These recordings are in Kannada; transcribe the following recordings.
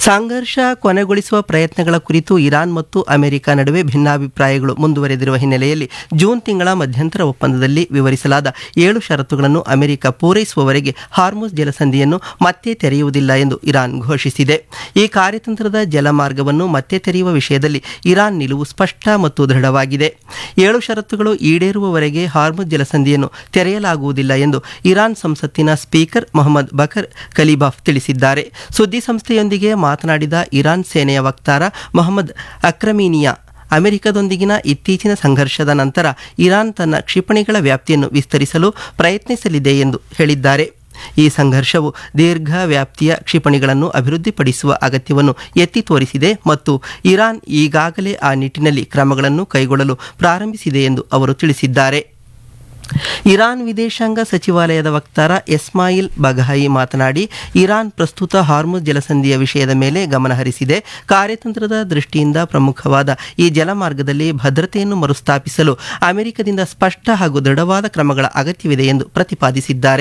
ಸಂಘರ್ಷ ಕೊನೆಗೊಳಿಸುವ ಪ್ರಯತ್ನಗಳ ಕುರಿತು ಇರಾನ್ ಮತ್ತು ಅಮೆರಿಕ ನಡುವೆ ಭಿನ್ನಾಭಿಪ್ರಾಯಗಳು ಮುಂದುವರೆದಿರುವ ಹಿನ್ನೆಲೆಯಲ್ಲಿ ಜೂನ್ ತಿಂಗಳ ಮಧ್ಯಂತರ ಒಪ್ಪಂದದಲ್ಲಿ ವಿವರಿಸಲಾದ ಏಳು ಷರತ್ತುಗಳನ್ನು ಅಮೆರಿಕ ಪೂರೈಸುವವರೆಗೆ ಹಾರ್ಮುಸ್ ಜಲಸಂಧಿಯನ್ನು ಮತ್ತೆ ತೆರೆಯುವುದಿಲ್ಲ ಎಂದು ಇರಾನ್ ಘೋಷಿಸಿದೆ ಈ ಕಾರ್ಯತಂತ್ರದ ಜಲಮಾರ್ಗವನ್ನು ಮತ್ತೆ ತೆರೆಯುವ ವಿಷಯದಲ್ಲಿ ಇರಾನ್ ನಿಲುವು ಸ್ಪಷ್ಟ ಮತ್ತು ದೃಢವಾಗಿದೆ ಏಳು ಷರತ್ತುಗಳು ಈಡೇರುವವರೆಗೆ ಹಾರ್ಮುಸ್ ಜಲಸಂಧಿಯನ್ನು ತೆರೆಯಲಾಗುವುದಿಲ್ಲ ಎಂದು ಇರಾನ್ ಸಂಸತ್ತಿನ ಸ್ಪೀಕರ್ ಮೊಹಮ್ಮದ್ ಬಕರ್ ಕಲಿಬಾಫ್ ತಿಳಿಸಿದ್ದಾರೆ ಸುದ್ದಿ ಸಂಸ್ಥೆಯೊಂದಿಗೆ ಮಾತನಾಡಿದ ಇರಾನ್ ಸೇನೆಯ ವಕ್ತಾರ ಮೊಹಮ್ಮದ್ ಅಕ್ರಮೀನಿಯಾ ಅಮೆರಿಕದೊಂದಿಗಿನ ಇತ್ತೀಚಿನ ಸಂಘರ್ಷದ ನಂತರ ಇರಾನ್ ತನ್ನ ಕ್ಷಿಪಣಿಗಳ ವ್ಯಾಪ್ತಿಯನ್ನು ವಿಸ್ತರಿಸಲು ಪ್ರಯತ್ನಿಸಲಿದೆ ಎಂದು ಹೇಳಿದ್ದಾರೆ ಈ ಸಂಘರ್ಷವು ದೀರ್ಘ ವ್ಯಾಪ್ತಿಯ ಕ್ಷಿಪಣಿಗಳನ್ನು ಅಭಿವೃದ್ಧಿಪಡಿಸುವ ಅಗತ್ಯವನ್ನು ಎತ್ತಿ ತೋರಿಸಿದೆ ಮತ್ತು ಇರಾನ್ ಈಗಾಗಲೇ ಆ ನಿಟ್ಟಿನಲ್ಲಿ ಕ್ರಮಗಳನ್ನು ಕೈಗೊಳ್ಳಲು ಪ್ರಾರಂಭಿಸಿದೆ ಎಂದು ಅವರು ತಿಳಿಸಿದ್ದಾರೆ ಇರಾನ್ ವಿದೇಶಾಂಗ ಸಚಿವಾಲಯದ ವಕ್ತಾರ ಎಸ್ಮಾಯಿಲ್ ಬಗಹಾಯಿ ಮಾತನಾಡಿ ಇರಾನ್ ಪ್ರಸ್ತುತ ಹಾರ್ಮುಜ್ ಜಲಸಂಧಿಯ ವಿಷಯದ ಮೇಲೆ ಗಮನಹರಿಸಿದೆ ಕಾರ್ಯತಂತ್ರದ ದೃಷ್ಟಿಯಿಂದ ಪ್ರಮುಖವಾದ ಈ ಜಲಮಾರ್ಗದಲ್ಲಿ ಭದ್ರತೆಯನ್ನು ಮರುಸ್ಥಾಪಿಸಲು ಅಮೆರಿಕದಿಂದ ಸ್ಪಷ್ಟ ಹಾಗೂ ದೃಢವಾದ ಕ್ರಮಗಳ ಅಗತ್ಯವಿದೆ ಎಂದು ಪ್ರತಿಪಾದಿಸಿದ್ದಾರೆ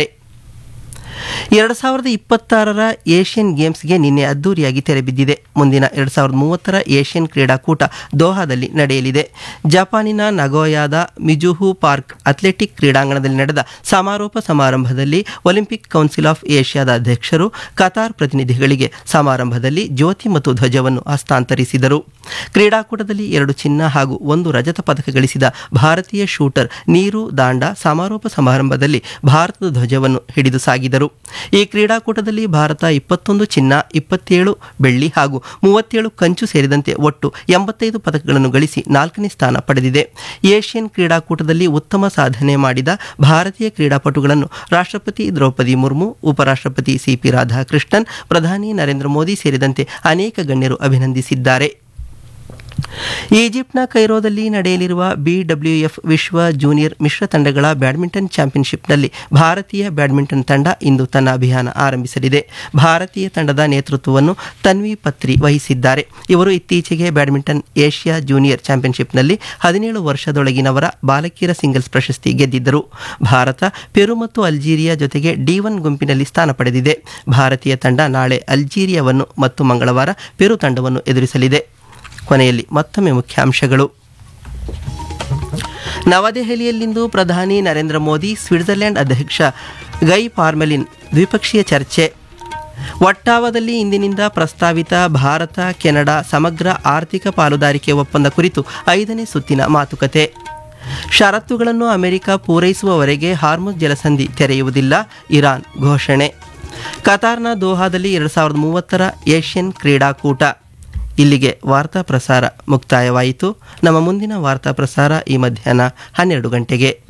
ಎರಡು ಸಾವಿರದ ಇಪ್ಪತ್ತಾರರ ಏಷ್ಯನ್ ಗೇಮ್ಸ್ಗೆ ನಿನ್ನೆ ಅದ್ದೂರಿಯಾಗಿ ತೆರೆಬಿದ್ದಿದೆ ಮುಂದಿನ ಎರಡು ಸಾವಿರದ ಮೂವತ್ತರ ಏಷ್ಯನ್ ಕ್ರೀಡಾಕೂಟ ದೋಹಾದಲ್ಲಿ ನಡೆಯಲಿದೆ ಜಪಾನಿನ ನಗೋಯಾದ ಮಿಜುಹು ಪಾರ್ಕ್ ಅಥ್ಲೆಟಿಕ್ ಕ್ರೀಡಾಂಗಣದಲ್ಲಿ ನಡೆದ ಸಮಾರೋಪ ಸಮಾರಂಭದಲ್ಲಿ ಒಲಿಂಪಿಕ್ ಕೌನ್ಸಿಲ್ ಆಫ್ ಏಷ್ಯಾದ ಅಧ್ಯಕ್ಷರು ಕತಾರ್ ಪ್ರತಿನಿಧಿಗಳಿಗೆ ಸಮಾರಂಭದಲ್ಲಿ ಜ್ಯೋತಿ ಮತ್ತು ಧ್ವಜವನ್ನು ಹಸ್ತಾಂತರಿಸಿದರು ಕ್ರೀಡಾಕೂಟದಲ್ಲಿ ಎರಡು ಚಿನ್ನ ಹಾಗೂ ಒಂದು ರಜತ ಪದಕ ಗಳಿಸಿದ ಭಾರತೀಯ ಶೂಟರ್ ನೀರು ದಾಂಡ ಸಮಾರೋಪ ಸಮಾರಂಭದಲ್ಲಿ ಭಾರತದ ಧ್ವಜವನ್ನು ಹಿಡಿದು ಸಾಗಿದರು ಈ ಕ್ರೀಡಾಕೂಟದಲ್ಲಿ ಭಾರತ ಇಪ್ಪತ್ತೊಂದು ಚಿನ್ನ ಇಪ್ಪತ್ತೇಳು ಬೆಳ್ಳಿ ಹಾಗೂ ಮೂವತ್ತೇಳು ಕಂಚು ಸೇರಿದಂತೆ ಒಟ್ಟು ಎಂಬತ್ತೈದು ಪದಕಗಳನ್ನು ಗಳಿಸಿ ನಾಲ್ಕನೇ ಸ್ಥಾನ ಪಡೆದಿದೆ ಏಷ್ಯನ್ ಕ್ರೀಡಾಕೂಟದಲ್ಲಿ ಉತ್ತಮ ಸಾಧನೆ ಮಾಡಿದ ಭಾರತೀಯ ಕ್ರೀಡಾಪಟುಗಳನ್ನು ರಾಷ್ಟ್ರಪತಿ ದ್ರೌಪದಿ ಮುರ್ಮು ಉಪರಾಷ್ಟ್ರಪತಿ ಸಿಪಿ ರಾಧಾಕೃಷ್ಣನ್ ಪ್ರಧಾನಿ ನರೇಂದ್ರ ಮೋದಿ ಸೇರಿದಂತೆ ಅನೇಕ ಗಣ್ಯರು ಅಭಿನಂದಿಸಿದ್ದಾರೆ ಈಜಿಪ್ಟ್ನ ಕೈರೋದಲ್ಲಿ ನಡೆಯಲಿರುವ ಬಿಡಬ್ಲ್ಯೂಎಫ್ ವಿಶ್ವ ಜೂನಿಯರ್ ಮಿಶ್ರ ತಂಡಗಳ ಬ್ಯಾಡ್ಮಿಂಟನ್ ಚಾಂಪಿಯನ್ಶಿಪ್ನಲ್ಲಿ ಭಾರತೀಯ ಬ್ಯಾಡ್ಮಿಂಟನ್ ತಂಡ ಇಂದು ತನ್ನ ಅಭಿಯಾನ ಆರಂಭಿಸಲಿದೆ ಭಾರತೀಯ ತಂಡದ ನೇತೃತ್ವವನ್ನು ತನ್ವಿ ಪತ್ರಿ ವಹಿಸಿದ್ದಾರೆ ಇವರು ಇತ್ತೀಚೆಗೆ ಬ್ಯಾಡ್ಮಿಂಟನ್ ಏಷ್ಯಾ ಜೂನಿಯರ್ ಚಾಂಪಿಯನ್ಶಿಪ್ನಲ್ಲಿ ಹದಿನೇಳು ವರ್ಷದೊಳಗಿನವರ ಬಾಲಕಿಯರ ಸಿಂಗಲ್ಸ್ ಪ್ರಶಸ್ತಿ ಗೆದ್ದಿದ್ದರು ಭಾರತ ಪೆರು ಮತ್ತು ಅಲ್ಜೀರಿಯಾ ಜೊತೆಗೆ ಡಿ ಒನ್ ಗುಂಪಿನಲ್ಲಿ ಸ್ಥಾನ ಪಡೆದಿದೆ ಭಾರತೀಯ ತಂಡ ನಾಳೆ ಅಲ್ಜೀರಿಯಾವನ್ನು ಮತ್ತು ಮಂಗಳವಾರ ಪೆರು ತಂಡವನ್ನು ಎದುರಿಸಲಿದೆ ಕೊನೆಯಲ್ಲಿ ಮತ್ತೊಮ್ಮೆ ಮುಖ್ಯಾಂಶಗಳು ನವದೆಹಲಿಯಲ್ಲಿಂದು ಪ್ರಧಾನಿ ನರೇಂದ್ರ ಮೋದಿ ಸ್ವಿಟ್ಜರ್ಲೆಂಡ್ ಅಧ್ಯಕ್ಷ ಗೈ ಪಾರ್ಮೆಲಿನ್ ದ್ವಿಪಕ್ಷೀಯ ಚರ್ಚೆ ಒಟ್ಟಾವದಲ್ಲಿ ಇಂದಿನಿಂದ ಪ್ರಸ್ತಾವಿತ ಭಾರತ ಕೆನಡಾ ಸಮಗ್ರ ಆರ್ಥಿಕ ಪಾಲುದಾರಿಕೆ ಒಪ್ಪಂದ ಕುರಿತು ಐದನೇ ಸುತ್ತಿನ ಮಾತುಕತೆ ಷರತ್ತುಗಳನ್ನು ಅಮೆರಿಕ ಪೂರೈಸುವವರೆಗೆ ಹಾರ್ಮುಜ್ ಜಲಸಂಧಿ ತೆರೆಯುವುದಿಲ್ಲ ಇರಾನ್ ಘೋಷಣೆ ಕತಾರ್ನ ದೋಹಾದಲ್ಲಿ ಎರಡು ಸಾವಿರದ ಮೂವತ್ತರ ಏಷ್ಯನ್ ಕ್ರೀಡಾಕೂಟ ಇಲ್ಲಿಗೆ ವಾರ್ತಾ ಪ್ರಸಾರ ಮುಕ್ತಾಯವಾಯಿತು ನಮ್ಮ ಮುಂದಿನ ವಾರ್ತಾ ಪ್ರಸಾರ ಈ ಮಧ್ಯಾಹ್ನ ಹನ್ನೆರಡು ಗಂಟೆಗೆ